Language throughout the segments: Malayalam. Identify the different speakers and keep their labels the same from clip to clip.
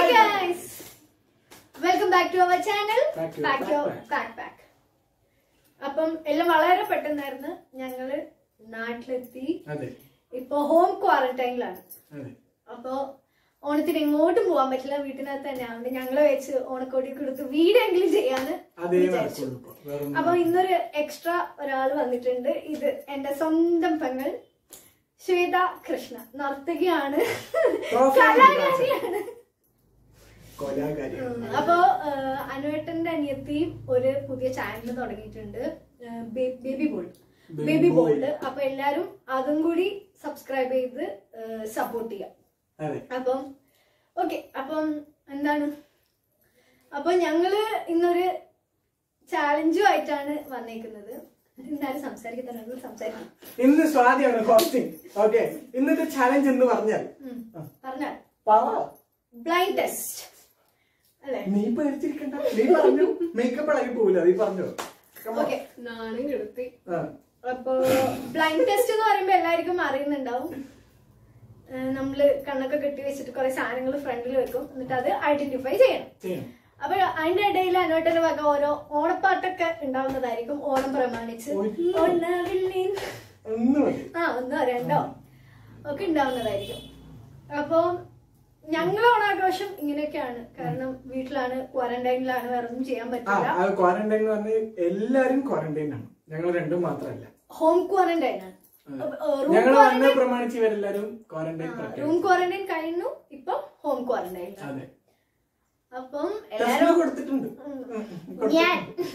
Speaker 1: Guys welcome back to our channel
Speaker 2: Back to
Speaker 1: back to
Speaker 2: backpack.
Speaker 1: Backpack അപ്പം എല്ലാം വളരെ പെട്ടെന്നായിരുന്നു ഞങ്ങള് നാട്ടിലെത്തി
Speaker 2: അതെ
Speaker 1: ഇപ്പൊ ഹോം ക്വാറന്റൈനിലാണ്
Speaker 2: അതെ
Speaker 1: അപ്പൊ ഓണത്തിന് എങ്ങോട്ടും പോകാൻ പറ്റില്ല വീട്ടിനകത്ത് തന്നെയാണ് ഞങ്ങള് വെച്ച് ഓണക്കോടി കൊടുത്ത് വീടെങ്കിലും ചെയ്യാന്ന്
Speaker 2: അതേ
Speaker 1: വിചാരിച്ചു
Speaker 2: നടക്കുള്ളൂ ഇപ്പൊ. വേറൊന്നും
Speaker 1: അപ്പൊ ഇന്നൊരു എക്സ്ട്രാ ഒരാൾ വന്നിട്ടുണ്ട് ഇത് എന്റെ സ്വന്തം പെങ്ങൾ ശ്വേത കൃഷ്ണ നർത്തകിയാണ്
Speaker 2: Trophy
Speaker 1: കലാകാരിയാണ്
Speaker 2: കൊലാകാരിയാണ്.
Speaker 1: അപ്പോ അനുവേട്ടന്റെ അനിയത്തിയും ഒരു പുതിയ ചാനൽ തുടങ്ങിയിട്ടുണ്ട് baby bold
Speaker 2: Baby
Speaker 1: baby
Speaker 2: Bold.
Speaker 1: Bold അപ്പൊ എല്ലാരും അതും കൂടി സബ്സ്ക്രൈബ് ചെയ്ത് സപ്പോർട്ട് ചെയ്യാം
Speaker 2: അതെ
Speaker 1: അപ്പം ഓക്കെ അപ്പം എന്താണ് അപ്പൊ ഞങ്ങള് ഇന്നൊരു ചാലഞ്ചും ആയിട്ടാണ് വന്നേക്കുന്നത് എന്തായാലും സംസാരിക്കുന്നുണ്ടെങ്കിൽ സംസാരിക്കണം
Speaker 2: ഇന്ന് സ്വാതിയാണ് ഹോസ്റ്റിംഗ് ഓക്കെ ഇന്നത്തെ ചാലഞ്ച് എന്ന് പറഞ്ഞാൽ
Speaker 1: ഉം.
Speaker 2: ആ.
Speaker 1: പറഞ്ഞാൽ
Speaker 2: പറ
Speaker 1: ബ്ലൈൻഡ് ടെസ്റ്റ് അല്ലേ
Speaker 2: നീ പേടിച്ചിരിക്കണ്ട നീ പറഞ്ഞു മേക്കപ്പ് ഇളകി പോവില്ല നീ പറഞ്ഞു Come on.
Speaker 1: ഓക്കെ നാളെ കെടുത്തി
Speaker 2: ആ.
Speaker 1: അപ്പോ ബ്ലൈൻഡ് ടെസ്റ്റ് എന്ന് പറയുമ്പോ എല്ലാവർക്കും അറിയുന്നുണ്ടാവും ഏഹ് നമ്മള് കണ്ണൊക്കെ കെട്ടി വെച്ചിട്ട് കുറെ സാധനങ്ങൾ ഫ്രണ്ടിൽ വെക്കും എന്നിട്ട് അത് ഐഡന്റിഫൈ ചെയ്യണം
Speaker 2: ചെയ്യണം.
Speaker 1: അപ്പൊ അതിന്റെ ഇടയിൽ അനുവേട്ടന്റെ വക ഓരോ ഓണപ്പാട്ടൊക്കെ ഉണ്ടാവുന്നതായിരിക്കും ഓണം പ്രമാണിച്ച്
Speaker 2: ഒയ്യോ.
Speaker 1: ഓണവില്ലിൻ
Speaker 2: ഒന്ന് മതി
Speaker 1: ആ ഒന്നോ രണ്ടോ ഒക്കെ ഉണ്ടാവുന്നതായിരിക്കും അപ്പൊ ഞങ്ങളെ ഓണാഘോഷം ഇങ്ങനെയൊക്കെയാണ് കാരണം വീട്ടിലാണ് ക്വാറന്റൈനിലാണ് വേറെ ഒന്നും ചെയ്യാൻ
Speaker 2: ആ
Speaker 1: പറ്റില്ല
Speaker 2: അത് ക്വാറന്റൈൻ എന്ന് പറഞ്ഞാൽ എല്ലാരും ക്വാറന്റൈൻ ആണ് ഞങ്ങൾ രണ്ടും മാത്രമല്ല
Speaker 1: ഹോം ക്വാറന്റൈൻ ആണ് റൂം
Speaker 2: ഞങ്ങൾ വന്ന പ്രമാണിച്ച് ഇവരെല്ലാരും ക്വാറന്റൈൻ
Speaker 1: റൂം ക്വാറന്റൈൻ കഴിഞ്ഞു ഇപ്പൊ ഹോം ക്വാറന്റൈൻ
Speaker 2: അതെ
Speaker 1: അപ്പം
Speaker 2: ടെസ്റ്റ്
Speaker 1: എല്ലാരും
Speaker 2: കൊടുത്തിട്ടുണ്ട് ഉം.
Speaker 1: ഞാൻ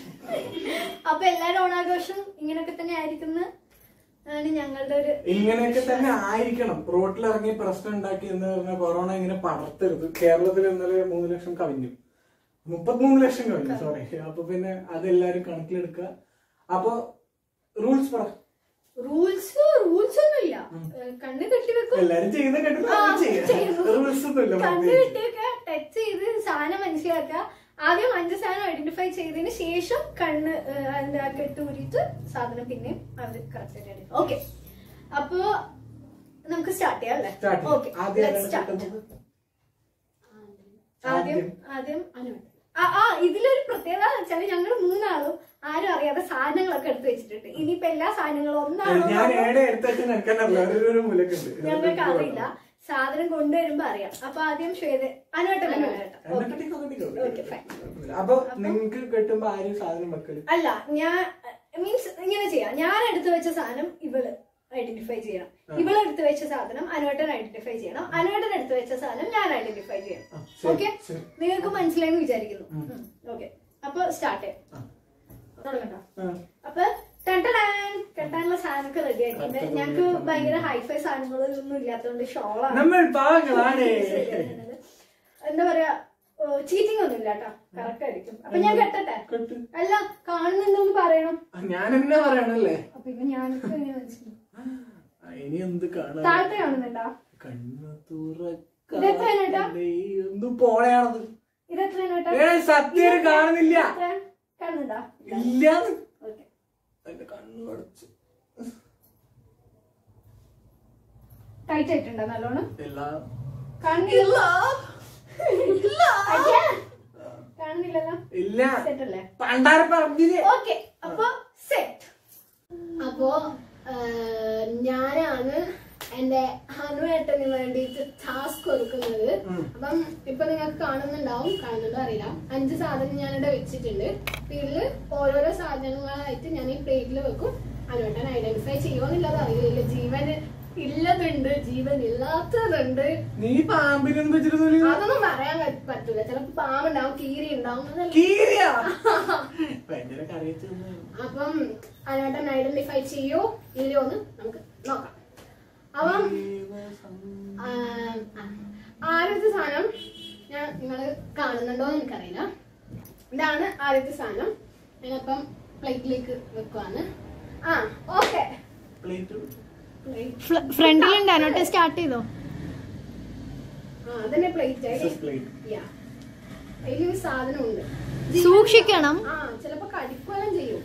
Speaker 1: അപ്പൊ എല്ലാരും ഓണാഘോഷം ഇങ്ങനെയൊക്കെ തന്നെ ആയിരിക്കുന്ന ആണ് ഞങ്ങളുടെ ഒരു
Speaker 2: ഇങ്ങനെയൊക്കെ തന്നെ ആയിരിക്കണം റോട്ടിൽ ഇറങ്ങി പ്രശ്നം ഉണ്ടാക്കി എന്ന് പറഞ്ഞ കൊറോണ ഇങ്ങനെ പടർത്തരുത് കേരളത്തിൽ ഇന്നലെ മൂന്ന് ലക്ഷം കവിഞ്ഞു മുപ്പത്തിമൂന്ന് ലക്ഷം കവിഞ്ഞു സോറി അപ്പൊ പിന്നെ അതെല്ലാരും കണക്കിലെടുക്കുക അപ്പൊ റൂൾസ് പറ
Speaker 1: റൂൾസ് റൂൾസ് ഒന്നുമില്ല ഏഹ് കണ്ണ് കെട്ടിവെക്കും
Speaker 2: എല്ലാരും ചെയ്യുന്ന
Speaker 1: ആ, ചെയ്യുന്നു.
Speaker 2: കേട്ടില്ല റൂൾസ് ഒന്നുമില്ല
Speaker 1: കണ്ണ്
Speaker 2: പ്രത്യേകിച്ച്.
Speaker 1: കെട്ടിയൊക്കെ ടച്ച് ചെയ്ത് സാധനം മനസ്സിലാക്കുക ആദ്യം അഞ്ച് സാധനം ഐഡന്റിഫൈ ചെയ്തതിന് ശേഷം കണ്ണ് ഏഹ്, എന്താ കെട്ടൂരിയിട്ട് സാധനം പിന്നെ അത് കറക്റ്റ് ഓക്കെ അപ്പോ നമുക്ക് സ്റ്റാർട്ട് ചെയ്യാം അല്ലേ
Speaker 2: Start ചെയ്യാം.
Speaker 1: ഓക്കെ
Speaker 2: ആദ്യം ആരാണ്
Speaker 1: സ്റ്റാർട്ട്
Speaker 2: കിട്ടുന്നത്?
Speaker 1: ആദ്യം ആദ്യം അനുവേട്ടൻ ആ ആ ഇതിലൊരു പ്രത്യേകത എന്ന് വെച്ചാല് ഞങ്ങൾ മൂന്നാളും ആരും അറിയാതെ സാധനങ്ങളൊക്കെ എടുത്തു വെച്ചിട്ടുണ്ട് ഇനിയിപ്പോ എല്ലാ സാധനങ്ങളും ഒന്നാണോ
Speaker 2: ഞാൻ ഏടെ എടുത്തേക്ക് നിൽക്കാനല്ല ഒരു മൂലക്കുണ്ട്
Speaker 1: ഞങ്ങൾക്ക് അറിയില്ല സാധനം കൊണ്ടുവരുമ്പോ അറിയാം അപ്പൊ ആദ്യം ശ്വേത അനുവേട്ടൻ അനുവേട്ടൻ
Speaker 2: എന്നെ കെട്ടിക്കോ, കെട്ടിക്കോ.
Speaker 1: Okay, fine.
Speaker 2: അപ്പൊ നിങ്ങക്ക് കെട്ടുമ്പോ ആരും സാധനം വെക്കല്
Speaker 1: അല്ല ഞാൻ മീൻസ് ഇങ്ങനെ ചെയ്യാം ഞാൻ എടുത്തു വെച്ച സാധനം ഇവള് ഐഡന്റിഫൈ ചെയ്യണം ഇവള് എടുത്തു വെച്ച സാധനം അനുവേട്ടൻ ഐഡന്റിഫൈ ചെയ്യണം അനുവേട്ടൻ എടുത്തു വെച്ച സാധനം ഞാൻ ഐഡന്റിഫൈ ചെയ്യണം
Speaker 2: ആ, ശരി,
Speaker 1: ഓക്കെ
Speaker 2: ശരി.
Speaker 1: നിങ്ങൾക്ക് മനസ്സിലായെന്ന് വിചാരിക്കുന്നു ഓക്കെ അപ്പൊ സ്റ്റാർട്ട് ചെയ്യാം
Speaker 2: ആ.
Speaker 1: തുടങ്ങട്ടോ
Speaker 2: ആ.
Speaker 1: അപ്പൊ ടണ്ടടാൻ കെട്ടാനുള്ള സാധനമൊക്കെ റെഡി ആയിട്ടുണ്ട്
Speaker 2: കറക്റ്റ്
Speaker 1: ഞങ്ങൾക്ക്
Speaker 2: തുടങ്ങി.
Speaker 1: ഭയങ്കര ഹൈഫൈ സാധനങ്ങളൊന്നും ഇല്ലാത്തതുകൊണ്ട് ഷോളാണ്
Speaker 2: നമ്മൾ പാവങ്ങളാണ്
Speaker 1: എന്താ പറയാ ചീറ്റിംഗ് ഒന്നും ഇല്ല കേട്ടോ കറക്റ്റ് ആയിരിക്കും അപ്പൊ ഞാൻ കെട്ടട്ടെ
Speaker 2: കെട്ട്.
Speaker 1: അല്ല കാണുന്നുണ്ടോന്ന് പറയണം
Speaker 2: ആ, ഞാൻ എന്നെ പറയണല്ലേ
Speaker 1: അപ്പൊ ഇപ്പൊ ഞാനൊക്കെ എങ്ങനെ മനസ്സിലായി
Speaker 2: ആ, ഇനി എന്ത് കാണാൻ
Speaker 1: താഴത്തെ കാണുന്നുണ്ടോ
Speaker 2: കണ്ണു
Speaker 1: ഇത് എത്രയാണ് ഏട്ടാ?
Speaker 2: തുറക്കാതെ എന്ത് പോളയാണത്
Speaker 1: ഇത് എത്രയാണ് കേട്ടോ
Speaker 2: ഏ സത്യം കാണുന്നില്ല
Speaker 1: കാണുന്നുണ്ടോ
Speaker 2: ഇല്ല
Speaker 1: ഓക്കെ
Speaker 2: എന്റെ കണ്ണു അടച്ച്
Speaker 1: ടൈറ്റ് ആയിട്ടുണ്ടോ നല്ലോണം
Speaker 2: എല്ലാം
Speaker 1: കാണുന്നില്ല അയ്യ. കാണുന്നില്ലല്ലോ
Speaker 2: ഇല്ല
Speaker 1: സെറ്റ് അല്ലേ
Speaker 2: പണ്ടാര പറഞ്ഞില്ലേ
Speaker 1: ഓക്കെ അപ്പൊ സെറ്റ് അപ്പോ ഞാനാണ് എന്റെ ഹനുവേട്ടന് വേണ്ടിയിട്ട് ടാസ്ക് കൊടുക്കുന്നത്
Speaker 2: ഉം.
Speaker 1: അപ്പം ഇപ്പൊ നിങ്ങൾക്ക് കാണുന്നുണ്ടാവും കാണുന്നുണ്ടോ അറിയില്ല അഞ്ച് സാധനം ഞാനിവിടെ വെച്ചിട്ടുണ്ട് അപ്പൊ ഇതില് ഓരോരോ സാധനങ്ങളായിട്ട് ഞാൻ ഈ പ്ലേറ്റിൽ വെക്കും ഹനുവേട്ടൻ ഐഡന്റിഫൈ ചെയ്യുമോന്നുള്ളത് അറിയില്ല ജീവൻ ഇല്ലതുണ്ട് ജീവൻ ഇല്ലാത്തതുണ്ട്
Speaker 2: നീ പാമ്പിനൊന്നും വെച്ചിരുന്നില്ല
Speaker 1: അതൊന്നും പറയാൻ പറ്റ- പറ്റൂല ചിലപ്പോ പാമ്പുണ്ടാവും കീരി ഉണ്ടാവും അതല്ല
Speaker 2: കീരിയാ ഭയങ്കര കറിയച്ചു
Speaker 1: അപ്പം അതിനായിട്ട് ഐഡന്റിഫൈ ചെയ്യോ ഇല്ലയോ എന്ന് നമുക്ക് നോക്കാം അപ്പം ആ, ആ, ആദ്യത്തെ സാധനം ഞാൻ നിങ്ങൾ കാണുന്നുണ്ടോ എന്ന് എനിക്കറിയില്ല ഇതാണ് ആദ്യത്തെ സാധനം ഞാനപ്പം പ്ലേറ്റിലേക്ക് വെക്കുവാണ് ആ ഓക്കെ
Speaker 2: പ്ലേറ്റ്
Speaker 1: ഫ്രണ്ടിലുണ്ട് അതിനോട്ട് സ്റ്റാർട്ട് ചെയ്തോ ആ അതന്നെ പ്ലേറ്റ്
Speaker 2: പ്ലേറ്റ്
Speaker 1: അതിലൊരു സാധനമുണ്ട്
Speaker 3: സൂക്ഷിക്കണം
Speaker 1: ആ ചിലപ്പോ കടിക്കുകയും ചെയ്യും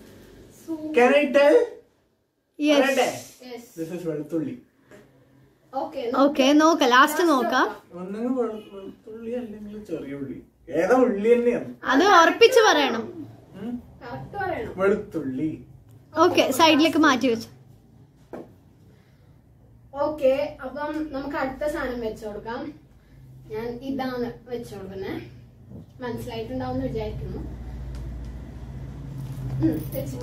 Speaker 2: Can I tell?
Speaker 3: യെസ്
Speaker 2: പറയട്ടെ?
Speaker 1: Yes.
Speaker 2: This is വെളുത്തുള്ളി
Speaker 1: ഓക്കെ
Speaker 3: ഓക്കെ നോക്കാം ലാസ്റ്റ് നോക്കാം
Speaker 2: ഒന്നെങ്കിൽ വെളുത്തുള്ളി അല്ലെങ്കിൽ ചെറിയ ഉള്ളി ഏതാ ഉള്ളി തന്നെയാണ്
Speaker 3: അത് ഉറപ്പിച്ച് പറയണം
Speaker 2: ഉം?
Speaker 1: കറക്റ്റ് പറയണം
Speaker 2: വെളുത്തുള്ളി
Speaker 3: ഓക്കെ സൈഡിലേക്ക് മാറ്റി വെച്ചു
Speaker 1: ഓക്കെ അപ്പം നമുക്ക് അടുത്ത സാധനം വെച്ചു കൊടുക്കാം ഞാൻ ഇതാണ് വെച്ചു കൊടുക്കുന്നത് മനസ്സിലായിട്ടുണ്ടാവും എന്ന് വിചാരിക്കുന്നു ഉം, വെച്ചു.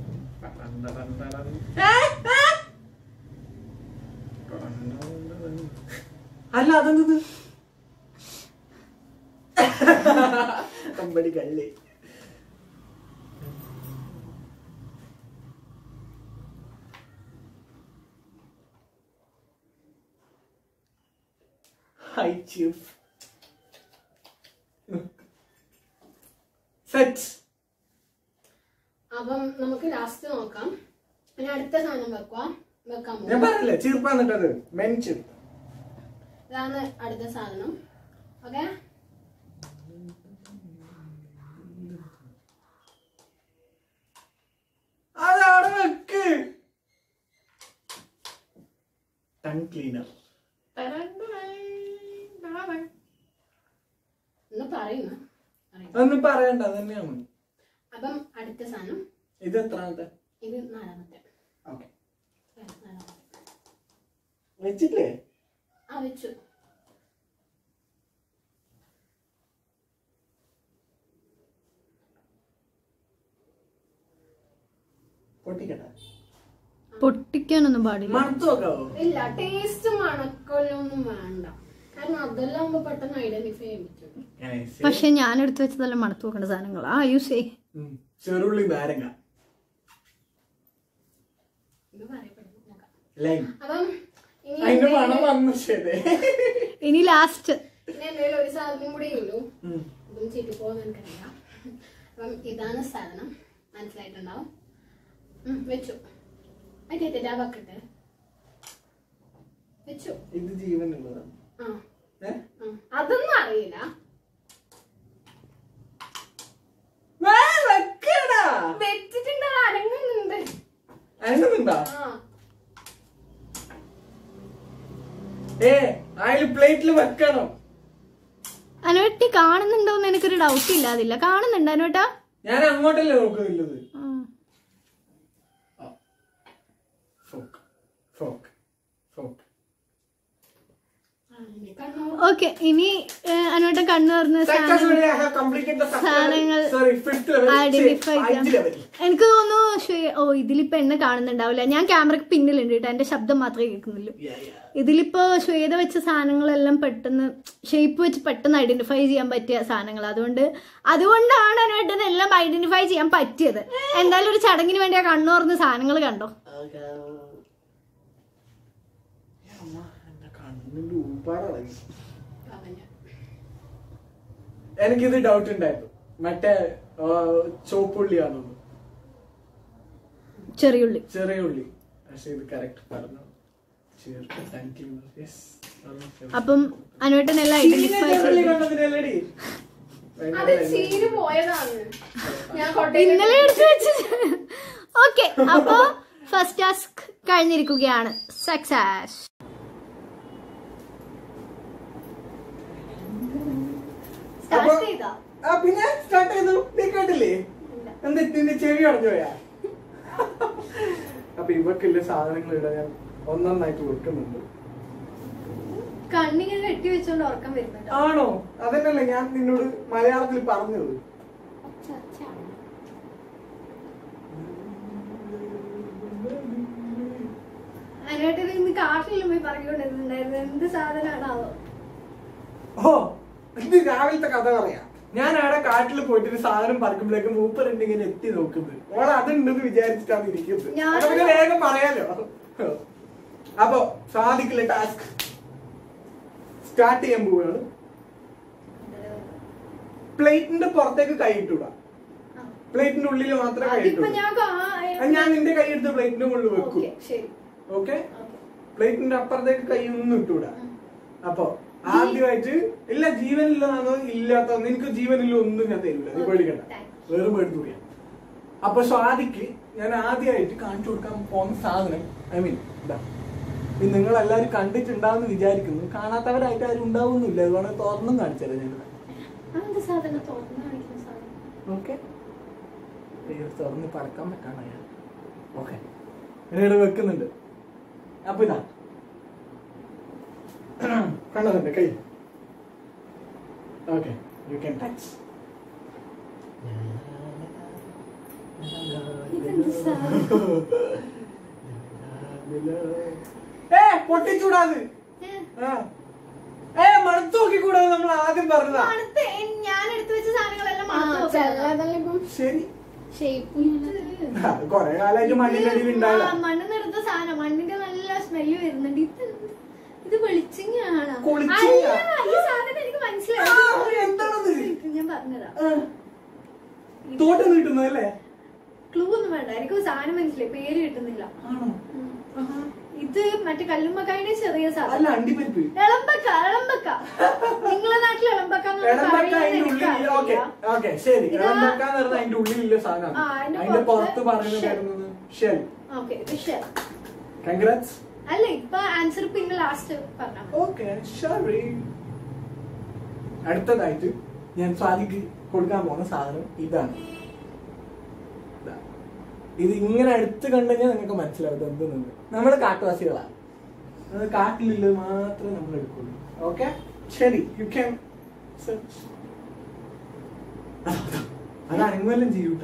Speaker 2: അല്ല അതെന്തത് കമ്പടി കള്ളി ഹൈ ചീഫ് സെറ്റ്
Speaker 1: അപ്പം നമുക്ക് ലാസ്റ്റ് നോക്കാം പിന്നെ അടുത്ത സാധനം വെക്കുക വെക്കാൻ
Speaker 2: ഞാൻ
Speaker 1: പോകും
Speaker 2: പറഞ്ഞില്ലേ ചീർപ്പ് എന്നിട്ടത് മെൻ ചീർപ്പ്
Speaker 1: ഇതാണ് അടുത്ത സാധനം ഓക്കെ
Speaker 2: അതവിടെ വെക്ക് ടങ് ക്ലീനർ
Speaker 1: എന്ന് പറയുന്നു പറയുന്നു.
Speaker 2: ഒന്നും പറയണ്ട അത് തന്നെയാണ്
Speaker 1: അപ്പം അടുത്ത സാധനം
Speaker 2: ഇത് എത്രാമത്തെ
Speaker 1: ഇത് നാലാമത്തെ
Speaker 2: ഓക്കെ
Speaker 1: ആ, നാലാമത്തെ
Speaker 2: വെച്ചില്ലേ
Speaker 1: ആ വെച്ചു
Speaker 2: പൊട്ടിക്കട്ടെ
Speaker 3: പൊട്ടിക്കാനൊന്നും പാടില്ല
Speaker 2: മണത്ത് നോക്കാവോ
Speaker 1: ഇല്ല ടേസ്റ്റ് മണക്കൊല്ലൊന്നും വേണ്ട കാരണം അതെല്ലാം ആകുമ്പോ പെട്ടെന്ന് ഐഡന്റിഫൈ ചെയ്യാൻ പറ്റും
Speaker 3: പക്ഷെ ഞാൻ എടുത്തു വെച്ചതെല്ലാം മണത്ത് നോക്കേണ്ട സാധനങ്ങൾ ആ യൂസ് ചെയ്
Speaker 2: ഉം. ചെറുള്ളി നാരങ്ങ
Speaker 1: ഇത് പറയപ്പെടുന്നു നോക്കാം
Speaker 2: ലൈം
Speaker 1: അപ്പം ഇനി
Speaker 2: അതിന്റെ മണം
Speaker 1: എന്തേലും-
Speaker 2: വന്നു ശരി
Speaker 3: ഇനി ലാസ്റ്റ്
Speaker 1: ഇനി എന്തെങ്കിലും ഒരു സാധനം കൂടെ ഉള്ളൂ
Speaker 2: ഉം.
Speaker 1: ഇതും ചീറ്റിപ്പോന്ന് എനിക്കറിയാം അപ്പം ഇതാണ് സാധനം മനസ്സിലായിട്ടുണ്ടാവും ഉം, വെച്ചു അതിന്റെ ആ ബക്കറ്റ് വെച്ചു
Speaker 2: ഇത് ജീവനുള്ളതാണ്
Speaker 1: ആ
Speaker 2: ഏ?
Speaker 1: ഉം. അതൊന്നും അറിയില്ല
Speaker 2: വേ, വെക്കടാ.
Speaker 1: വെച്ചിട്ടുണ്ട് അത് അനങ്ങുന്നുണ്ട്
Speaker 2: അതിനകത്തുണ്ടോ?
Speaker 1: ആ
Speaker 2: ഏ അതിൽ പ്ലേറ്റിൽ വെക്കണം
Speaker 3: അനുവട്ടി കാണുന്നുണ്ടോന്ന് എനിക്കൊരു ഡൗട്ട് ഇല്ലാതില്ല കാണുന്നുണ്ട് അനുവേട്ടാ
Speaker 2: ഞാൻ അങ്ങോട്ടല്ലേ നോക്കുന്നില്ലത് ഫോക്ക് ഫോക്ക് ഫോക്ക്
Speaker 1: അതിന്റെ കണ്ണു
Speaker 3: ഓക്കെ ഇനി അനുവേട്ടൻ കണ്ണു തുറന്ന സാധനം സാധനങ്ങൾ ഐഡന്റിഫൈ ചെയ്യാം എനിക്ക് തോന്നുന്നു ശ്വേ- ഓ ഇതിലിപ്പോ എന്നെ കാണുന്നുണ്ടാവില്ല ഞാൻ ക്യാമറക്ക് പിന്നിലുണ്ട് കേട്ടോ എന്റെ ശബ്ദം മാത്രമേ കേൾക്കുന്നുള്ളൂ ഇതിലിപ്പോ ശ്വേത വെച്ച സാധനങ്ങളെല്ലാം പെട്ടെന്ന് ഷേപ്പ് വെച്ച് പെട്ടെന്ന് ഐഡന്റിഫൈ ചെയ്യാൻ പറ്റിയ സാധനങ്ങൾ അതുകൊണ്ട് അതുകൊണ്ടാണ് അനുവേട്ടൻ എല്ലാം ഐഡന്റിഫൈ ചെയ്യാൻ പറ്റിയത് എന്തായാലും ഒരു ചടങ്ങിന് വേണ്ടി ആ കണ്ണു തുറന്ന് സാധനങ്ങൾ കണ്ടോ
Speaker 1: കളഞ്ഞു
Speaker 2: എനിക്കിത് ഡൗട്ട് ഉണ്ടായിരുന്നു മറ്റേ ആ, ചുവപ്പുള്ളിയാണെന്ന്
Speaker 3: ചെറിയുള്ളി
Speaker 2: ചെറിയ ഉള്ളി പക്ഷെ ഇത് കറക്റ്റ് പറഞ്ഞു ചേർത്ത് thank you. Yes.
Speaker 3: അപ്പം അനുവേട്ടൻ എല്ലാം ഐഡന്റിഫൈ
Speaker 2: ചീഞ്ഞ ചെറുള്ളി കൊണ്ടുവന്നില്ലല്ലേടി?
Speaker 1: അത് ചീര് പോയതാണ് ഞാൻ കൊട്ടയിൽ
Speaker 3: ഇന്നലെ എടുത്തു വെച്ചത് ഓക്കെ അപ്പൊ ഫസ്റ്റ് ടാസ്ക് കഴിഞ്ഞിരിക്കുകയാണ് സക്സസ്
Speaker 2: അപ്പൊ-
Speaker 1: സ്റ്റാർട്ട് ചെയ്താ
Speaker 2: ആ, പിന്നെ സ്റ്റാർട്ട് ചെയ്തു നീ കേട്ടില്ലേ എന്താ നിന്റെ ചെവി അടഞ്ഞു പോയാ അപ്പൊ ഇവക്കുള്ള സാധനങ്ങൾ ഇടാൻ ഞാൻ ഒന്നൊന്നായിട്ട് വെക്കുന്നുണ്ട്
Speaker 1: കണ്ണിങ്ങനെ കെട്ടി വെച്ചോണ്ട് ഉറക്കം വരുന്നുണ്ട്
Speaker 2: ആണോ അതന്നെയല്ലേ ഞാൻ നിന്നോട് മലയാളത്തിൽ പറഞ്ഞത്
Speaker 1: അതിനായിട്ട് ഇന്ന് കാട്ടിലും പോയി പറഞ്ഞുകൊണ്ടിരുന്നുണ്ടായിരുന്നു എന്ത് സാധനമാണാവോ
Speaker 2: ഓ ഇത് രാവിലത്തെ കഥ പറയാം ഞാൻ അവിടെ കാട്ടിൽ പോയിട്ട് ഒരു സാധനം പറിക്കുമ്പോഴേക്കും മൂപ്പരുണ്ട് ഇങ്ങനെ എത്തി നോക്കുന്നത് ഓളെ അതുണ്ടെന്ന് വിചാരിച്ചിട്ടാണ് ഇരിക്കുന്നത്
Speaker 1: ഞാൻ-
Speaker 2: അപ്പൊ പിന്നെ വേഗം പറയാലോ അപ്പൊ സാധിക്കില്ല ടാസ്ക് സ്റ്റാർട്ട് ചെയ്യാൻ പോവുകയാണ് പ്ലേറ്റിന്റെ പുറത്തേക്ക് കൈ ഇട്ടൂടാ പ്ലേറ്റിന്റെ ഉള്ളിൽ മാത്രമേ കൈ
Speaker 1: അതിപ്പോ
Speaker 2: ഇട്ടൂ
Speaker 1: ഞാൻ
Speaker 2: അത് ഞാൻ നിന്റെ കൈ എടുത്ത് പ്ലേറ്റിന്റെ മുകളിൽ വെക്കും
Speaker 1: ഓക്കെ ശരി
Speaker 2: ഓക്കെ
Speaker 1: ഓക്കെ
Speaker 2: പ്ലേറ്റിന്റെ അപ്പുറത്തേക്ക് കൈ ഒന്നും ഇട്ടൂടാ അപ്പൊ ആദ്യമായിട്ട് ഇല്ല ജീവനില്ലാന്നോ ഇല്ലാത്തോ നിനക്ക് ജീവനില്ല ഒന്നും ഞാൻ തരില്ല നീ
Speaker 1: Okay,
Speaker 2: പേടിക്കണ്ട
Speaker 1: thanks.
Speaker 2: വേറെ പേടിച്ചു പോയാ അപ്പൊ സ്വാതിക്ക് ഞാൻ ആദ്യമായിട്ട് കാണിച്ചു കൊടുക്കാൻ പോകുന്ന സാധനം ഐ മീൻ ഇതാ ഇത് നിങ്ങൾ എല്ലാവരും കണ്ടിട്ടുണ്ടാവും വിചാരിക്കുന്നു കാണാത്തവരായിട്ട് ആരും ഉണ്ടാവുന്നില്ല അതുകൊണ്ട് തുറന്നും കാണിച്ചത് ഞങ്ങൾ
Speaker 3: അതെന്ത് സാധനം തുറന്ന് കാണിക്കുന്ന സാധനം
Speaker 2: ഓക്കെ തുറന്ന് പറക്കാൻ പറ്റാണ് ഞാൻ ഓക്കെ ഇവിടെ വെക്കുന്നുണ്ട് അപ്പൊ ഇതാ കണ്ടതുണ്ട് കൈ ഓക്കെ യു ക്യാൻ ടച്ച്
Speaker 3: ഇതെന്ത് സാധനം
Speaker 2: ഏ പൊട്ടിച്ചൂടാത്
Speaker 3: ഏ,
Speaker 2: ആ. ഏ മണത്ത് നോക്കിക്കൂടാതെ നമ്മൾ ആദ്യം പറഞ്ഞതാ
Speaker 3: മണത്ത് എ- ഞാൻ എടുത്തു വെച്ച സാധനങ്ങളെല്ലാം
Speaker 1: ആ,
Speaker 3: മണത്ത് നോക്കാം
Speaker 1: ചിലതെല്ലാം ഇപ്പം
Speaker 2: ശരി
Speaker 1: ഷേപ്പ്
Speaker 2: ആ, കൊറേ കാലമായിട്ട് മണ്ണിന്റെ അടിയിൽ ഉണ്ടാവില്ല
Speaker 3: മണ്ണ് നിറത്ത സാധനം മണ്ണിന്റെ നല്ല സ്മെല്ല് വരുന്നുണ്ട് ഇത് എന്ത്? ഇത് വെളിച്ചിങ്ങാണ്
Speaker 2: കുളിച്ചിങ്ങ?
Speaker 3: ഈ സാധനം എനിക്ക്
Speaker 2: ആ,
Speaker 3: മനസ്സിലായി
Speaker 2: എന്താണത്
Speaker 3: ഇത് ഞാൻ പറഞ്ഞതാ
Speaker 2: ആ. തോട്ടം കിട്ടുന്നതല്ലേ
Speaker 3: ക്ലൂ ഒന്നും വേണ്ട എനിക്ക് സാധനം മനസ്സിലായി പേര് കിട്ടുന്നില്ല
Speaker 2: ആണോ
Speaker 3: ഇത് മറ്റേ കല്ലുമ്മക്കായുടെ ചെറിയ
Speaker 2: അല്ല
Speaker 3: സാധനം
Speaker 2: അണ്ടിപ്പരിപ്പ്
Speaker 3: എളമ്പക്ക എളമ്പക്ക നിങ്ങളെ നാട്ടിൽ എളമ്പക്ക എന്ന്
Speaker 2: എടമ്പക്ക
Speaker 3: പറയുന്നത്
Speaker 2: അതിന്റെ ഉള്ളിൽ ഓക്കെ
Speaker 3: എനിക്കറിയില്ല.
Speaker 2: ഓക്കെ ശരി
Speaker 3: ഇതാ-
Speaker 2: എടമ്പക്ക എന്ന് പറഞ്ഞാൽ അതിന്റെ ഉള്ളിലുള്ള സാധനമാണ്
Speaker 3: ആ, അതിന്റെ
Speaker 2: അതിന്റെ
Speaker 3: പുറത്ത്
Speaker 2: പുറത്ത് പറയുന്നത്
Speaker 3: shell.
Speaker 2: വരുന്നത് ഷെൽ
Speaker 3: ഓക്കെ ഇത് shell.
Speaker 2: കൺഗ്രാറ്റ്സ്
Speaker 3: അല്ല ഇപ്പൊ ആൻസർ പിന്നെ ലാസ്റ്റ് പറഞ്ഞാൽ മതി.
Speaker 2: ഓക്കെ ഷറി അടുത്തതായിട്ട് ഞാൻ സ്വാതിക്ക് കൊടുക്കാൻ പോകുന്ന സാധനം ഇതാണ് ഇതാ. ഇത് ഇങ്ങനെ അടുത്ത് കണ്ടുകഴിഞ്ഞാൽ നിങ്ങൾക്ക് മനസ്സിലാവും ഇത് എന്തെന്നുണ്ട് നമ്മള് കാട്ടുവാസികളാണ് അത് കാട്ടിലുള്ളത് മാത്രമേ നമ്മൾ എടുക്കുള്ളൂ ഓക്കെ ശരി യു ക്യാൻ അത് അനങ്ങുമെല്ലാം ചെയ്യൂട്ടോ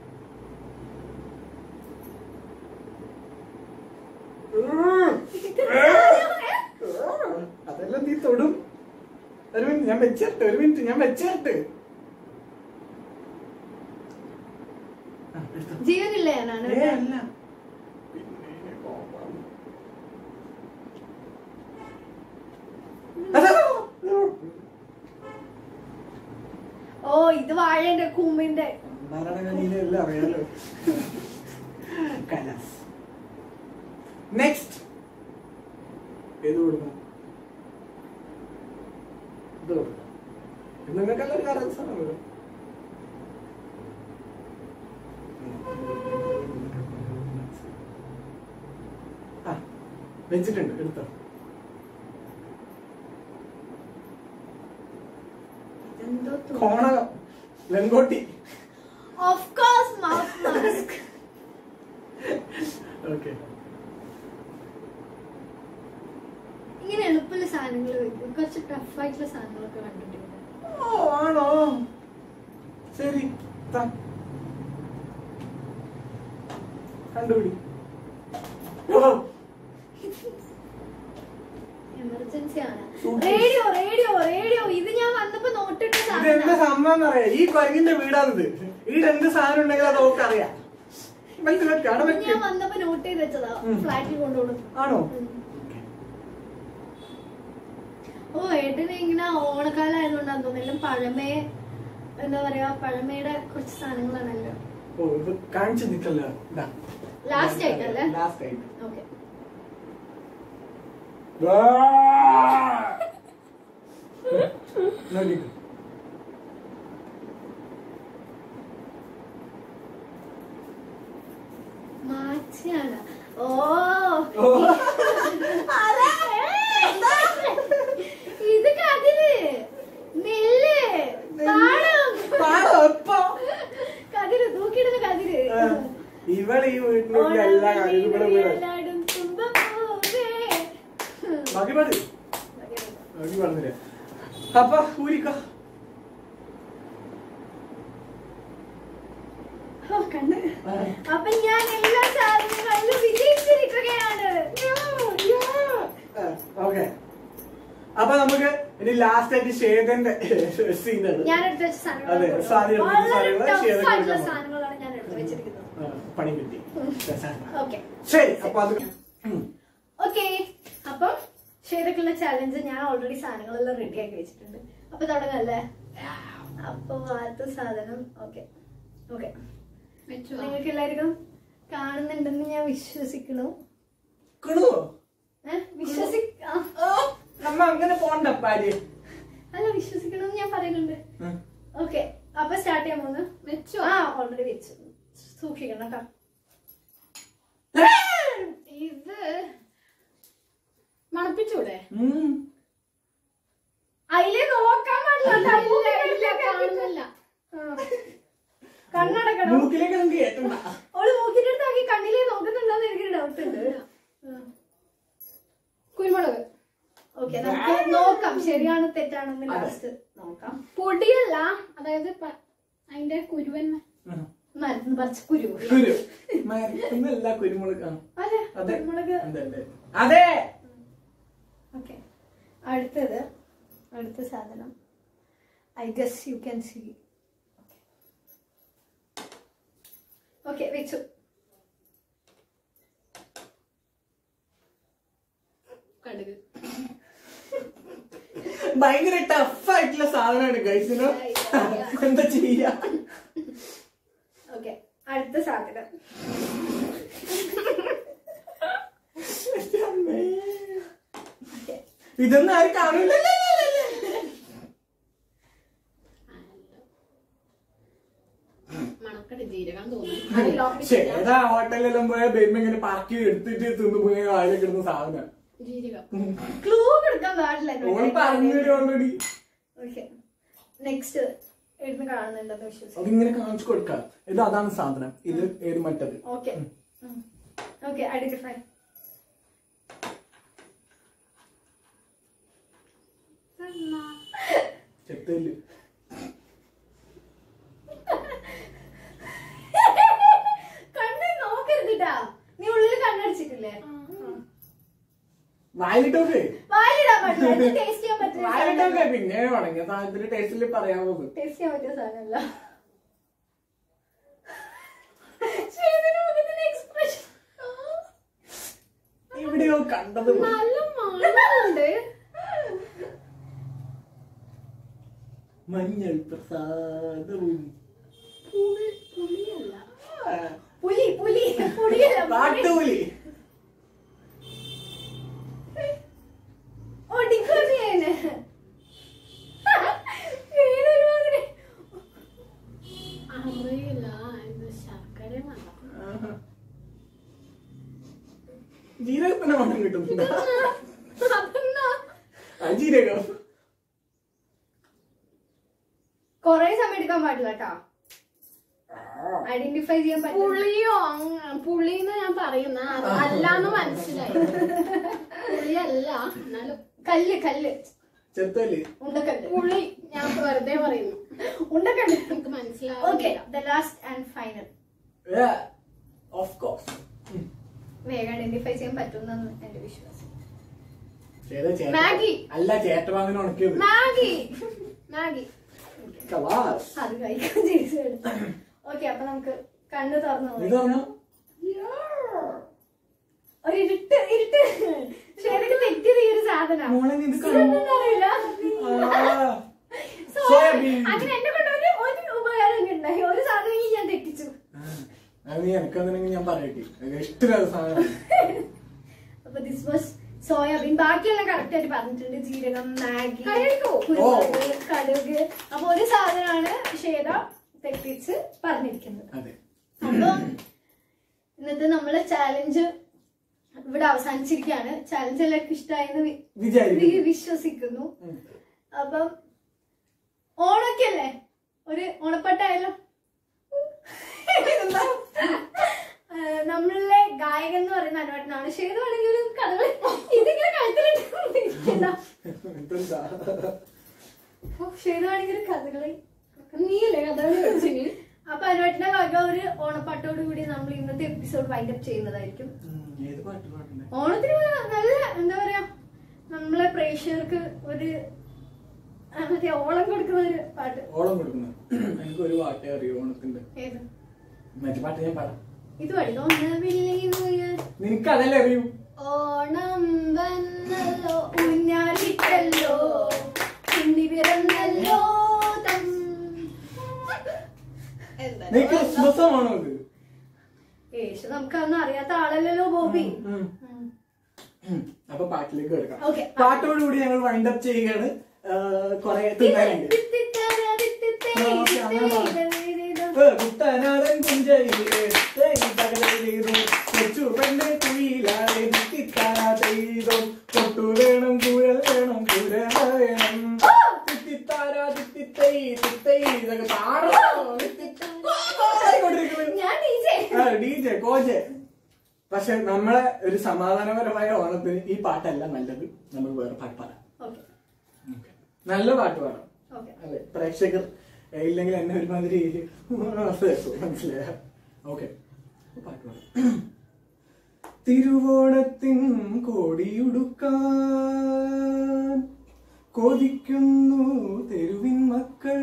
Speaker 2: അതെല്ലാം നീ തൊടും ഒരു മിനിറ്റ് ഞാൻ വെച്ചിട്ട് ഒരു മിനിറ്റ് ഞാൻ വെച്ചിട്ട് ആ, എടുത്തോ.
Speaker 3: ജീവനില്ല ഞാനാണ്
Speaker 2: ഏ, അല്ല. പിന്നെ കോപം. അതാ.
Speaker 3: ഓ ഇത് വാഴന്റെ കൂമ്പിന്റെ
Speaker 2: നാരായണഗനിയിലെ എല്ലാം അറിയാലോ കലാസ് നെക്സ്റ്റ് ഏത് കൊടുക്കണം ഇത് കൊടുക്കണം ഇത് നിങ്ങൾക്കെല്ലാം ഒരു കാരണം സാധനമല്ലോ ആ വെച്ചിട്ടുണ്ട് എടുത്തോ
Speaker 3: എന്തോ
Speaker 2: കോണകം വെങ്കോട്ടി
Speaker 3: of course mouth mask
Speaker 2: okay
Speaker 3: ഇങ്ങനെ എളുപ്പമുള്ള സാധനങ്ങൾ വെക്കും കുറച്ച് ടഫ് ആയിട്ടുള്ള സാധനങ്ങളൊക്കെ കണ്ടിട്ടുണ്ട്
Speaker 2: ഓ ആണോ ശരി താ. കണ്ടുപിടി ഓ,
Speaker 3: എമർജൻസി ആണ്
Speaker 2: Suitcase.
Speaker 3: റേഡിയോ റേഡിയോ റേഡിയോ ഇത് ഞാൻ വന്നപ്പോ നോട്ടിട്ട
Speaker 2: ഇത് എന്ത്
Speaker 3: സാധനം
Speaker 2: സംഭവം എന്നറിയാം ഈ കൊരങ്ങിന്റെ വീടാണിത് ഇവിടെ എന്ത് സാധനം ഉണ്ടെങ്കിൽ അത് ഓക്കെ അറിയാം വെക്ക് വെക്ക്, അവിടെ വെക്ക്.
Speaker 3: ഞാൻ വന്നപ്പോ നോട്ട് ചെയ്ത് വെച്ചതാ
Speaker 2: ഉം.
Speaker 3: ഫ്ലാറ്റിൽ കൊണ്ടുപോകും
Speaker 2: ആണോ
Speaker 3: ഓ ഏട്ടന് ഇങ്ങനെ ഓണക്കാലം ആയതുകൊണ്ടാന്ന് തോന്നുന്നു എല്ലാം പഴമയെ എന്താ പറയാ പഴമയുടെ കുറച്ച് സാധനങ്ങളാണല്ലോ
Speaker 2: ഓ ഇത് കാണിച്ചു നിൽക്കല്ല ഇതാ
Speaker 3: Last ആയിട്ടല്ലേ?
Speaker 2: ലാസ്റ്റ് ആയിട്ട്
Speaker 3: ഓക്കെ
Speaker 2: നോക്കിക്കോ
Speaker 3: മാച്ചിയാണ് ഓ
Speaker 2: ഓ.
Speaker 3: അതെ. ഇത് കതിര് നെല്ല് പാടം
Speaker 2: പാടോ എപ്പോ
Speaker 3: കതിര് തൂക്കിയിടുന്ന കതിര്
Speaker 2: ആ, ഇവള് ഈ വീട്ടിലുള്ള എല്ലാ കാര്യവും ഇവിടെ വീട്
Speaker 3: ഓണവിളിയിലെല്ലാടും തുമ്പപ്പൂവേ.
Speaker 2: ബാക്കി പാട് ബാക്കി പാടുന്നില്ല അപ്പൊ ഊരിക്കോ
Speaker 3: ഓ, കണ്ണ്. അപ്പൊ ഞാൻ എല്ലാ സാധനങ്ങളിലും വിജയിച്ചിരിക്കുകയാണ്
Speaker 2: ഓക്കെ അപ്പൊ നമുക്ക് ഇനി ലാസ്റ്റ് ആയിട്ട് ഷേദന്റെ സീനാണ്
Speaker 3: ഞാൻ എടുത്ത് വെച്ച സാധനങ്ങൾ
Speaker 2: അതെ, സാരി എടുത്ത് വെച്ച
Speaker 3: വളരെ
Speaker 2: സാധനങ്ങൾ
Speaker 3: tough
Speaker 2: ചെയ്ത്
Speaker 3: ആയിട്ടുള്ള
Speaker 2: കൊടുക്കണം.
Speaker 3: സാധനങ്ങളാണ് ഞാൻ എടുത്ത് വെച്ചിരിക്കുന്നത്
Speaker 2: പണി കിട്ടി
Speaker 3: ഓക്കെ
Speaker 2: ശരി അപ്പൊ അത് ഉം.
Speaker 3: ഓക്കെ അപ്പം ഷെയറൊക്കെയുള്ള ചാലഞ്ച് ഞാൻ ഓൾറെഡി സാധനങ്ങളെല്ലാം റെഡി ആക്കി വെച്ചിട്ടുണ്ട് അപ്പൊ തുടങ്ങല്ലേ അപ്പൊ ആദ്യത്തെ സാധനം ഓക്കെ ഓക്കെ നിങ്ങൾക്ക് എല്ലാവർക്കും കാണുന്നുണ്ടെന്ന് ഞാൻ വിശ്വസിക്കുന്നു
Speaker 2: കിണുവോ?
Speaker 3: ഏഹ് വിശ്വസി ആ,
Speaker 2: ആ, നമ്മ അങ്ങനെ പോണ്ട പാര്
Speaker 3: അല്ല വിശ്വസിക്കണമെന്ന് ഞാൻ പറയുന്നുണ്ട് ഓക്കെ അപ്പൊ സ്റ്റാർട്ട് ചെയ്യാൻ പോകുന്നു
Speaker 1: വെച്ചോ?
Speaker 3: ആ ഓൾറെഡി വെച്ചു സൂക്ഷിക്കണം കേട്ടോ
Speaker 1: ഇത് മണപ്പിച്ചൂടെ
Speaker 2: ഉം.
Speaker 3: അതിലെ നോക്കാൻ പാടില്ല
Speaker 1: ഇല്ല, ഇല്ല, കാണുന്നില്ല
Speaker 3: കണ്ണടക്കണം
Speaker 2: മൂക്കിലേക്ക് നമുക്ക് കേട്ടണ്ട
Speaker 3: അവള് മൂക്കിന്റെ അടുത്താക്കി കണ്ണിലേ നോക്കുന്നുണ്ടോന്ന് എനിക്കൊരു ഡൗട്ട് ഉണ്ട്
Speaker 1: കുരുമുളക്
Speaker 3: ഓക്കെ നമുക്ക് നോക്കാം ശരിയാണോ തെറ്റാണെന്ന് ലാസ്റ്റ് നോക്കാം
Speaker 1: പൊടിയല്ല അതായത് പ- അതിന്റെ കുരുവൻ
Speaker 2: ഉം.
Speaker 3: മരുന്ന് പറിച്ച് കുരു
Speaker 2: കുരു മരത്തുന്നല്ല കുരുമുളക് ആ.
Speaker 3: അതെ
Speaker 2: അതെ
Speaker 3: കുരുമുളക്
Speaker 2: അതെ അതെ അതെ
Speaker 3: ഓക്കെ അടുത്തത് അടുത്ത സാധനം I guess you can see okay വെച്ചു
Speaker 1: കടുക്
Speaker 2: ഭയങ്കര ടഫ് ആയിട്ടുള്ള സാധനമാണ് ഗൈസിനോ എന്താ ചെയ്യാ
Speaker 3: ഓക്കെ അടുത്ത സാധനം
Speaker 2: അമ്മേ.
Speaker 3: ഓക്കെ
Speaker 2: ഇതൊന്നും ആരും കാണില്ലല്ലോ
Speaker 1: മണക്കട് ജീരകം തോന്നുന്നു
Speaker 2: ഏതാ ഹോട്ടലിലെല്ലാം പോയ ബെരുമ്പ ഇങ്ങനെ പറക്കി എടുത്തിട്ട് തിന്നു പോയ വായിലേക്ക് ഇടുന്ന സാധനം
Speaker 1: ജീരകം
Speaker 3: ക്ലൂ കൊടുക്കാൻ പാടില്ല
Speaker 2: ഓൾ പറഞ്ഞു ഓൾറെഡി
Speaker 3: ഓക്കെ നെക്സ്റ്റ് എഴുന്ന് കാണുന്നുണ്ടെന്ന് വിശ്വസിക്കും
Speaker 2: അതിങ്ങനെ കാണിച്ചു കൊടുക്കാം ഇത് അതാണ് സാധനം ഇത് ഏത് മറ്റത്
Speaker 3: ഓക്കെ ഓക്കെ ഐഡന്റിഫൈ
Speaker 2: ചെത്തല്
Speaker 3: കണ്ണ് നോക്കരുതിട്ടാ നീ ഉള്ളിൽ കണ്ണടിച്ചിട്ടില്ലേ
Speaker 2: വായിലിട്ടോക്കെ
Speaker 3: വായിലിടാൻ പാടില്ല ടേസ്റ്റ് ചെയ്യാൻ പറ്റില്ല
Speaker 2: വായിലിട്ടോക്കെ പിന്നെ ഉണങ്ങിയ സാധനത്തിന്റെ ടേസ്റ്റിൽ പറയാവുന്നത്
Speaker 3: ടേസ്റ്റ് ചെയ്യാൻ പറ്റിയ സാധനമല്ല എക്സ്പ്രഷൻ
Speaker 2: എവിടെയോ കണ്ടത് പോലെ.
Speaker 1: നല്ല മണമുണ്ട്
Speaker 2: മഞ്ഞൾ പ്രസാദവും
Speaker 1: പുളി പുളിയല്ല
Speaker 2: ആ,
Speaker 3: പുലി പുലി പുലിയല്ല പുലി.
Speaker 2: കാട്ടുപുലി
Speaker 3: ഒടിക്കൊതിയേനെ. പേരൊരുമാതിരി.
Speaker 1: അറിയില്ല ഇത് ശർക്കര മണം
Speaker 2: ആഹാ. ജീരകത്തിന്റെ മണം കിട്ടുന്നുണ്ട്
Speaker 1: അതെന്നാ
Speaker 2: ആ ജീരകം
Speaker 3: കൊറേ സമയം എടുക്കാൻ പാടില്ല കേട്ടോ ഐഡന്റിഫൈ ചെയ്യാൻ പറ്റില്ല
Speaker 1: പുളിയോ അങ്ങ- പുളിന്ന് ഞാൻ പറയുന്ന അത് അല്ലാന്ന് മനസ്സിലായി പുളിയല്ല എന്നാലും
Speaker 3: കല്ല് കല്ല്
Speaker 2: ചെത്തല്
Speaker 3: ഉണ്ടക്കല്ല്
Speaker 1: പുളി ഞാൻ വെറുതെ പറയുന്നു
Speaker 3: ഉണ്ടക്കല്ല്
Speaker 1: എനിക്ക് മനസ്സിലാവും
Speaker 3: okay the last and final
Speaker 2: of course
Speaker 3: വേഗം ഐഡന്റിഫൈ ചെയ്യാൻ പറ്റുമെന്നാണ് എന്റെ വിശ്വാസം
Speaker 1: മാഗി.
Speaker 2: അല്ല ചേട്ടവാങ്ങിന് ഉണക്കിയത്
Speaker 1: മാഗി മാഗി
Speaker 2: കവാസ്
Speaker 3: അത് കഴിക്കാൻ ചെയ്തു ഓക്കെ അപ്പൊ നമുക്ക് കണ്ണ് തുറന്നു
Speaker 2: ഇത് പറഞ്ഞോ
Speaker 3: ഒരു ഇരുട്ട് ഇരുട്ട് ശരിക്കും തെറ്റിയത് ഈ ഒരു സാധനം
Speaker 2: മോളെ നീ ഇത് കാണുമോ?
Speaker 3: അറിയില്ല
Speaker 2: ആ.
Speaker 3: Sorry.
Speaker 2: സോയാബീൻ.
Speaker 3: അങ്ങനെ എന്നെ കൊണ്ട് ഒരു ഒരു ഉപകാരം ഉണ്ടായി ഒരു സാധനം ഈ ഞാൻ തെറ്റിച്ചു
Speaker 2: ആ. അത് നീ എനിക്കതിനെങ്കിൽ ഞാൻ പറയട്ടെ എനിക്ക് ഇഷ്ടമില്ലാത്ത സാധനം
Speaker 3: അപ്പൊ ദിസ് വാസ് സോയാബീൻ ബാക്കിയെല്ലാം കറക്റ്റ് ആയിട്ട് പറഞ്ഞിട്ടുണ്ട് ജീരകം മാഗി
Speaker 1: കടുകോ?
Speaker 3: കുരുമുളക് കടുക് അപ്പൊ ഒരു സാധനമാണ് ശ്വേത തെറ്റിച്ച് പറഞ്ഞിരിക്കുന്നത്
Speaker 2: അതെ
Speaker 3: അപ്പൊ ഇന്നത്തെ നമ്മളെ ചാലഞ്ച് ഇവിടെ അവസാനിച്ചിരിക്കുകയാണ് ചാലഞ്ച് എല്ലാവർക്കും ഇഷ്ടമായെന്ന് വി-
Speaker 2: വിചാരിക്കുന്നു
Speaker 3: വി- വിശ്വസിക്കുന്നു
Speaker 2: ഉം.
Speaker 3: അപ്പം ഓണൊക്കെ അല്ലേ ഒരു ഓണപ്പാട്ടായാലോ ആ, നമ്മളിലെ ഗായകൻ എന്ന് പറയുന്ന അനുവേട്ടനാണ് ശേതമാണെങ്കിൽ ഒരു കഥകൾ ഇതിങ്ങനെ കഴുത്തിലിട്ട്
Speaker 2: ഇതെന്താ
Speaker 3: ശേതമാണെങ്കിൽ ഒരു കഥകളി
Speaker 1: നീയല്ലേ കഥകളി വെച്ചിന്
Speaker 3: അപ്പൊ അനുവേട്ടന്റെ വക ഒരു ഓണപ്പാട്ടോട് കൂടി നമ്മൾ ഇന്നത്തെ എപ്പിസോഡ് വൈൻഡ് അപ്പ് ചെയ്യുന്നതായിരിക്കും
Speaker 2: ഉം, ഏത് പാട്ട് പാട്ടുണ്ട്
Speaker 3: ഓണത്തിന് നല്ല എന്താ പറയാ നമ്മളെ പ്രേക്ഷകർക്ക് ഒരു ആ, മറ്റേ ഓളം കൊടുക്കുന്ന ഒരു പാട്ട്
Speaker 2: ഓളം കൊടുക്കുന്നു എനിക്ക് ഒരു പാട്ടേ അറിയൂ ഓണത്തിന്റെ
Speaker 3: ഏത്
Speaker 2: മറ്റേ പാട്ട് ഞാൻ പാടാം
Speaker 3: ഇത് വഴിതോന്നവില്ലുയർ
Speaker 2: നിനക്ക് അതല്ലേ അറിയൂ
Speaker 3: ഓണം വന്നല്ലോ ഊഞ്ഞാലിട്ടല്ലോ ഉണ്ണി പിറന്നല്ലോ തം.
Speaker 1: എന്താ
Speaker 2: നീ ക്രിസ്മസാണോ ഇത്
Speaker 3: യേശു നമുക്കതൊന്നും അറിയാത്ത ആളല്ലല്ലോ ബോബി
Speaker 2: ഉം. ഉം. അപ്പൊ പാട്ടിലേക്ക് കിടക്കാം
Speaker 3: Okay.
Speaker 2: പാട്ടോടുകൂടി ഞങ്ങൾ വൈൻഡ് അപ്പ് ചെയ്യുകയാണ് കുറെ തിന്നാനുണ്ട് ഓക്കെ, അങ്ങനെ വാ. ഏ, കുട്ടനാടൻ കുഞ്ചയിലേ, ഏയ് തകതേ ചെയ്തു കൊച്ചു പെണ്ണെ കുയിലാളെ തിത്തിത്താരാ ചെയ്തോ കൊട്ടു വേണം കുഴൽ വേണം കുരള വേണം തിത്തിത്താരാ തിത്തിത്തൈ തിത്തൈ ഇതൊക്കെ താറോ കൊണ്ടിരിക്കുന്നത്
Speaker 3: ഞാൻ ഡീജെ
Speaker 2: ആ ഡി ജെ കോജെ പക്ഷെ നമ്മളെ ഒരു സമാധാനപരമായ ഓണത്തിന് ഈ പാട്ടല്ല നല്ലത് നമുക്ക് വേറെ പാട്ട് പാടാം
Speaker 3: ഓക്കെ
Speaker 2: നല്ല പാട്ട് പാടാം
Speaker 3: ഓക്കെ
Speaker 2: അതെ പ്രേക്ഷകർ ഏ, ഇല്ലെങ്കിൽ എന്നെ ഒരുമാതിരി മനസ്സിലായ ഓക്കെ പാട്ട് പാടാം തിരുവോണത്തിൻ കോടിയുടുക്കാൻ കൊതിക്കുന്നു തെരുവിൻ മക്കൾ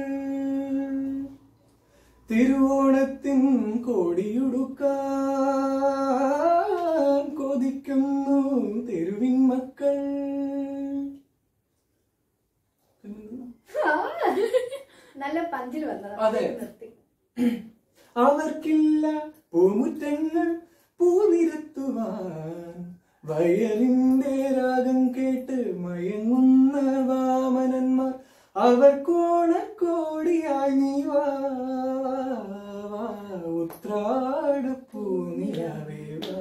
Speaker 2: തിരുവോണത്തിൻ കോടിയുടുക്കാൻ കൊതിക്കുന്നു തെരുവിൻ മക്കൾ
Speaker 3: നല്ല പഞ്ചിൽ വന്നത്
Speaker 2: അതെ.
Speaker 3: നിർത്തി
Speaker 2: അവർക്കില്ല പൂമുറ്റങ്ങൾ പൂനിരത്തുവാൻ വയലിന്റെ രാഗം കേട്ട് മയങ്ങുന്ന വാമനന്മാർ അവർക്കോണക്കോടിയായി നീ വാ വാ, ഉത്രാടപ്പൂനിലാവേ വാ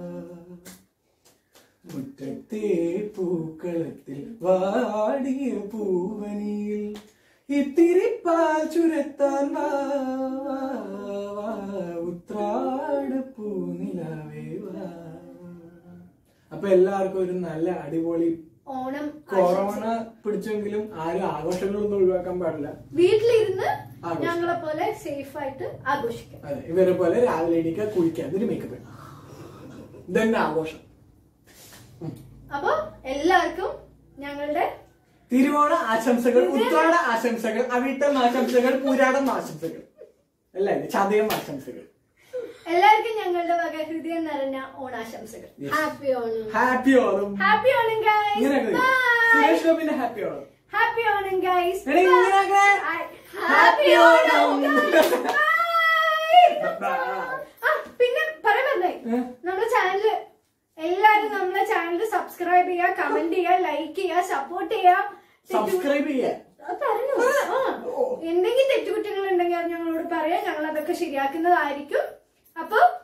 Speaker 2: മുറ്റത്തെ പൂക്കളത്തിൽ വാടിയ പൂവനിയിൽ ഇത്തിരി പാൽ ചുരത്താൻ വാ വാ, വാ, ഉത്രാട പൂനിലാവേ വാ അപ്പൊ എല്ലാവർക്കും ഒരു നല്ല അടിപൊളി
Speaker 3: ഓണം
Speaker 2: കൊറോണ പിടിച്ചെങ്കിലും ആരും ആഘോഷങ്ങളൊന്നും ഒഴിവാക്കാൻ പാടില്ല
Speaker 3: വീട്ടിലിരുന്ന്
Speaker 2: ആഘോഷിക്കാം.
Speaker 3: ഞങ്ങളെ പോലെ സേഫ് ആയിട്ട് ആഘോഷിക്കാം
Speaker 2: അതെ ഇവരെ പോലെ രാവിലെ എണീക്കുക കുളിക്കുക എന്നിട്ട് മേക്കപ്പ് ഇതന്നെ ആഘോഷം
Speaker 3: അപ്പൊ എല്ലാവർക്കും ഞങ്ങളുടെ
Speaker 2: തിരുവോണ ആശംസകൾ ഉത്രാട ആശംസകൾ അവിട്ടം ആശംസകൾ പൂരാടം ആശംസകൾ അല്ലേ ചതയം ആശംസകൾ
Speaker 3: എല്ലാവർക്കും ഞങ്ങളുടെ വക ഹൃദയം നിറഞ്ഞ ഓണാശംസകൾ
Speaker 1: happy Onam
Speaker 2: happy Onam
Speaker 3: happy Onam guys
Speaker 2: ഇങ്ങനെയൊക്കെ സുരേഷ് ഗോപിന്റെ happy Onam
Speaker 3: happy Onam guys
Speaker 2: എടാ, ഇങ്ങനെയൊക്കെ
Speaker 3: ഹാപ്പി ഓണം
Speaker 2: Bye.
Speaker 3: ആ പിന്നെ പറയാൻ പറഞ്ഞേ
Speaker 2: ഏ?
Speaker 3: നമ്മുടെ ചാനല് എല്ലാരും നമ്മുടെ ചാനൽ സബ്സ്ക്രൈബ് ചെയ്യുക കമന്റ് ചെയ്യുക ലൈക്ക് ചെയ്യുക സപ്പോർട്ട് ചെയ്യുക
Speaker 2: സബ്സ്ക്രൈബ് ചെയ്യാ
Speaker 3: അത് പറഞ്ഞു ആ എന്തെങ്കിലും തെറ്റുകുറ്റങ്ങൾ ഉണ്ടെങ്കിൽ അത് ഞങ്ങളോട് പറയാം ഞങ്ങൾ അതൊക്കെ ശരിയാക്കുന്നതായിരിക്കും അപ്പൊ